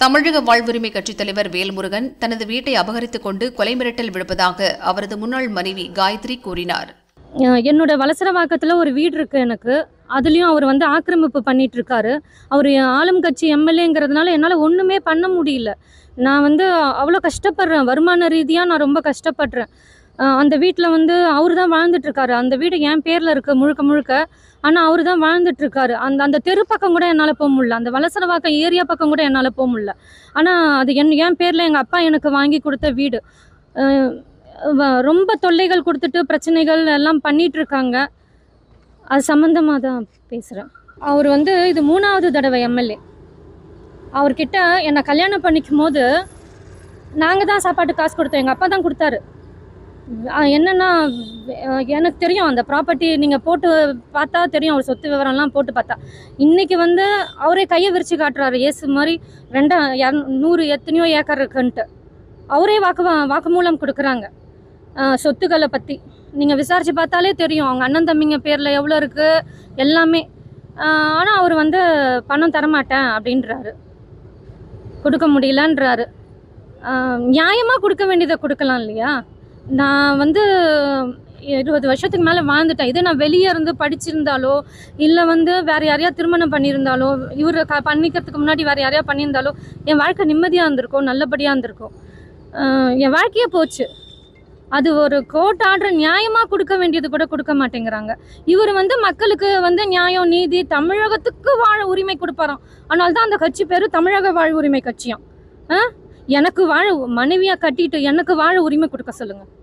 தமிழக வாழ்வுரிமை கட்சித் தலைவர் வேல்முருகன் தனது வீட்டை அபகரித்துக் கொண்டு கொலை மிரட்டல் விடுப்பதாக அவரது முன்னாள் மனைவி காயத்ரி கூறினார் அஹ் என்னோட வலசரவாக்கத்தில் ஒரு வீடு இருக்கு எனக்கு அதுலேயும் அவர் வந்து ஆக்கிரமிப்பு பண்ணிட்டு இருக்காரு அவர் ஆளும் கட்சி எம்எல்ஏங்கிறதுனால என்னால் ஒன்றுமே பண்ண முடியல நான் வந்து அவ்வளோ கஷ்டப்படுறேன் வருமான ரீதியாக நான் ரொம்ப கஷ்டப்படுறேன் அஹ் அந்த வீட்டில் வந்து அவர் தான் வாழ்ந்துட்டு இருக்காரு அந்த வீடு என் பேரில் இருக்கு முழுக்க முழுக்க ஆனால் அவர் தான் வாழ்ந்துட்டு இருக்காரு அந்த அந்த தெரு பக்கம் கூட என்னால் போக முடியல அந்த வலசரவாக்கம் ஏரியா பக்கம் கூட என்னால் போக முடியல ஆனால் அது என் என் பேரில் எங்கள் அப்பா எனக்கு வாங்கி கொடுத்த வீடு அஹ் வ- ரொம்ப தொல்லைகள் கொடுத்துட்டு பிரச்சனைகள் எல்லாம் பண்ணிட்டு இருக்காங்க அது சம்மந்தமாக தான் பேசுகிறேன் அவர் வந்து இது மூணாவது தடவை எம்எல்ஏ அவர்கிட்ட என்னை கல்யாணம் பண்ணிக்கும் போது நாங்கள் தான் சாப்பாட்டு காசு கொடுத்தோம் எங்கள் அப்பா தான் கொடுத்தாரு அஹ் என்னன்னா அஹ் எனக்கு தெரியும் அந்த ப்ராப்பர்ட்டி நீங்கள் போட்டு பார்த்தா தெரியும் அவர் சொத்து விவரம்லாம் போட்டு பார்த்தா இன்னைக்கு வந்து அவரே கையை விரிச்சு காட்டுறாரு ஏசு மாதிரி ரெண்டா இரநூ- நூறு எத்தனையோ ஏக்கர் இருக்குன்ட்டு அவரே வாக்கு வாக்குமூலம் கொடுக்குறாங்க அஹ் சொத்துக்களை பற்றி நீங்கள் விசாரித்து பார்த்தாலே தெரியும் அவங்க அண்ணன் தம்பிங்க பேரில் எவ்வளோ இருக்குது எல்லாமே ஆனால் அவர் வந்து பணம் தரமாட்டேன் அப்படின்றாரு கொடுக்க முடியலன்றாரு நியாயமாக கொடுக்க வேண்டியதை கொடுக்கலாம் இல்லையா நான் வந்து இருபது வருஷத்துக்கு மேலே வாழ்ந்துட்டேன் இதே நான் வெளியே இருந்து படிச்சிருந்தாலோ இல்லை வந்து வேறு யாரையா திருமணம் பண்ணியிருந்தாலோ இவர் க பண்ணிக்கிறதுக்கு முன்னாடி வேறு யாரையா பண்ணியிருந்தாலோ என் வாழ்க்கை நிம்மதியாக இருந்திருக்கும் நல்லபடியாக இருந்திருக்கும் ஆஹ் என் வாழ்க்கையே போச்சு அது ஒரு கோர்ட் ஆர்டர் நியாயமாக கொடுக்க வேண்டியது கூட கொடுக்க மாட்டேங்கிறாங்க இவர் வந்து மக்களுக்கு வந்து நியாயம் நீதி தமிழகத்துக்கு வாழ உரிமை கொடுப்பாராம் ஆனால் தான் அந்த கட்சி பேர் தமிழக வாழ் உரிமை கட்சியாம் ஆ? எனக்கு வாழ மனைவியாக கட்டிட்டு எனக்கு வாழ உரிமை கொடுக்க சொல்லுங்க